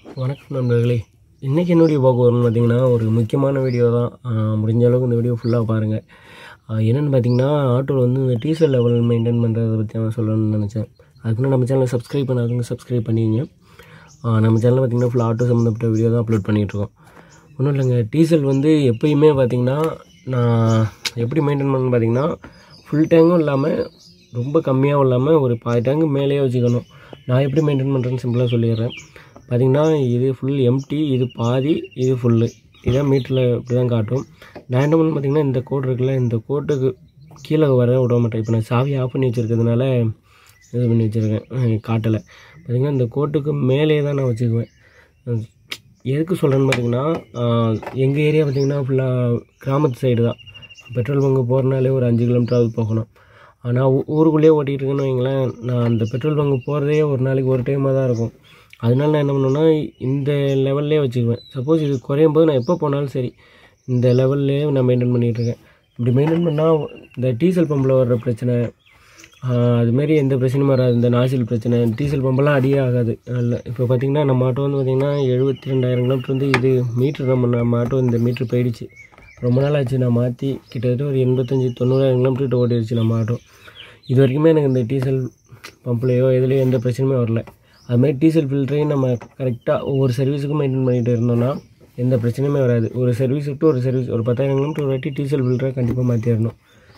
வணக்கம் நண்பர்களே இன்றைக்கி என்ன வீடியோ பார்க்க வரோம்னு பார்த்தீங்கன்னா ஒரு முக்கியமான வீடியோ தான் ஆஹ் முடிஞ்ச அளவுக்கு இந்த வீடியோ ஃபுல்லாக பாருங்கள் என்னென்னு பார்த்தீங்கன்னா ஆட்டோவில் வந்து இந்த டீசல் லெவல் மெயின்டைன் பண்ணுறதை பற்றி நான் சொல்லணும்னு நினச்சேன் அதுக்குன்னு நம்ம சேனலை சப்ஸ்கிரைப் பண்ணாதவங்க சப்ஸ்கிரைப் பண்ணிங்க நம்ம சேனலில் பார்த்தீங்கன்னா ஃபுல்லாக ஆட்டோ சம்மந்தப்பட்ட வீடியோ தான் அப்லோட் பண்ணிகிட்ருக்கோம் ஒன்றும் இல்லைங்க டீசல் வந்து எப்பயுமே பார்த்தீங்கன்னா நான் எப்படி மெயின்டைன் பண்ணணும்னு பார்த்தீங்கன்னா ஃபுல் டேங்கும் இல்லாமல் ரொம்ப கம்மியாகவும் இல்லாமல் ஒரு பாதி டேங்கு மேலேயே வச்சுக்கணும் நான் எப்படி மெயின்டைன் பண்ணுறேன்னு சிம்பிளாக சொல்லிடுறேன் பார்த்தீங்கன்னா இது ஃபுல் எம்டி இது பாதி இது ஃபுல்லு இதான் மீட்டரில் இப்படி தான் காட்டும் நான் என்ன பண்ணு பார்த்தீங்கன்னா இந்த கோடு இருக்குல்ல இந்த கோட்டுக்கு கீழே வர விட மாட்டேன் இப்போ நான் சாவி ஆஃப் பண்ணி வச்சுருக்கிறதுனால இது பண்ணி வச்சுருக்கேன் காட்டலை பார்த்தீங்கன்னா இந்த கோட்டுக்கு மேலே தான் நான் வச்சுக்குவேன் அஹ் எதுக்கு சொல்கிறேன்னு பார்த்தீங்கன்னா எங்கள் ஏரியா பார்த்தீங்கன்னா ஃபுல்லாக கிராமத்து சைடு தான் பெட்ரோல் பங்கு போகிறனாலே ஒரு அஞ்சு கிலோமீட்டராவது போகணும் ஆனால் ஊ- ஊருக்குள்ளேயே ஓட்டிகிட்டு இருக்கேன்னு வைங்களேன் நான் அந்த பெட்ரோல் பங்கு போகிறதே ஒரு நாளைக்கு ஒரு டைமாக தான் இருக்கும் அதனால நான் என்ன பண்ணுவேன்னா இந்த லெவல்லே வச்சுக்குவேன் சப்போஸ் இது குறையும் போது நான் எப்போ போனாலும் சரி இந்த லெவல்லே நான் மெயின்டைன் பண்ணிகிட்ருக்கேன் இப்படி மெயின்டைன் பண்ணால் இந்த டீசல் பம்பில் வர்ற பிரச்சனை ஆஹ் அதுமாரி எந்த பிரச்சனையும் வராது இந்த நாசில் பிரச்சனை டீசல் பம்பெல்லாம் அடியே ஆகாது இல்லை இப்போ பார்த்தீங்கன்னா நம்ம ஆட்டோ வந்து பார்த்திங்கன்னா எழுபத்தி ரெண்டாயிரம் கிலோமீட்டர் வந்து இது மீட்ரு நம்ம நம்ம ஆட்டோ இந்த மீட்ரு போயிடுச்சு ரொம்ப நாள் ஆச்சு நான் மாற்றி கிட்டத்தட்ட ஒரு எண்பத்தஞ்சு தொண்ணூறாயிரம் கிலோமீட்டர் ஓடிடுச்சு நம்ம ஆட்டோ இது வரைக்குமே எனக்கு இந்த டீசல் பம்ப்லேயோ எதுலேயோ எந்த பிரச்சனையுமே வரல அதுமாதிரி டீசல் ஃபில்டரையும் நம்ம கரெக்டாக ஒவ்வொரு சர்வீஸுக்கும் மெயின்டைன் பண்ணிட்டு இருந்தோம்னா எந்த பிரச்சனையுமே வராது ஒரு சர்வீஸ் விட்டு ஒரு சர்வீஸ் ஒரு பத்தாயிரம் கிலோமீட்டர் ஒரு வாட்டி டீசல் ஃபில்டரை கண்டிப்பாக மாற்றிடணும்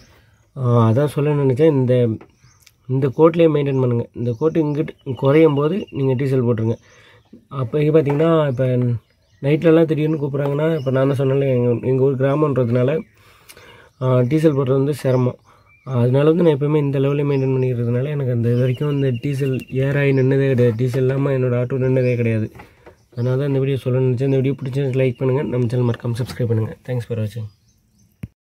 ஆஹ் அதான் சொல்ல நினச்சேன் இந்த இந்த கோட்லேயே மெயின்டைன் பண்ணுங்கள் இந்த கோட்டு இங்கிட்டு குறையும் போது நீங்கள் டீசல் போட்டுருங்க அப்போ இங்கே பார்த்தீங்கன்னா இப்போ நைட்லலாம் திடீர்னு கூப்பிட்றாங்கன்னா இப்போ நான் தான் சொன்னேன்ல எங்கள் எங்கள் ஊர் கிராமன்றதுனால ஆஹ் டீசல் போடுறது வந்து சிரமம் அதனால வந்து நான் எப்போயுமே இந்த லெவலில் மெயின்டைன் பண்ணிக்கிறதுனால எனக்கு அந்த இது வரைக்கும் இந்த டீசல் ஏறாகி நின்னதே கிடையாது டீசல் இல்லாமல் என்னோடய ஆட்டோ நின்னதே கிடையாது அதனால தான் இந்த வீடியோ சொல்ல நினச்சேன் இந்த வீடியோ பிடிச்சி லைக் பண்ணுங்கள் நம்ம சேனல் மறக்காமல் சப்ஸ்கிரைப் பண்ணுங்கள் தேங்க்ஸ் ஃபார் வாட்சிங்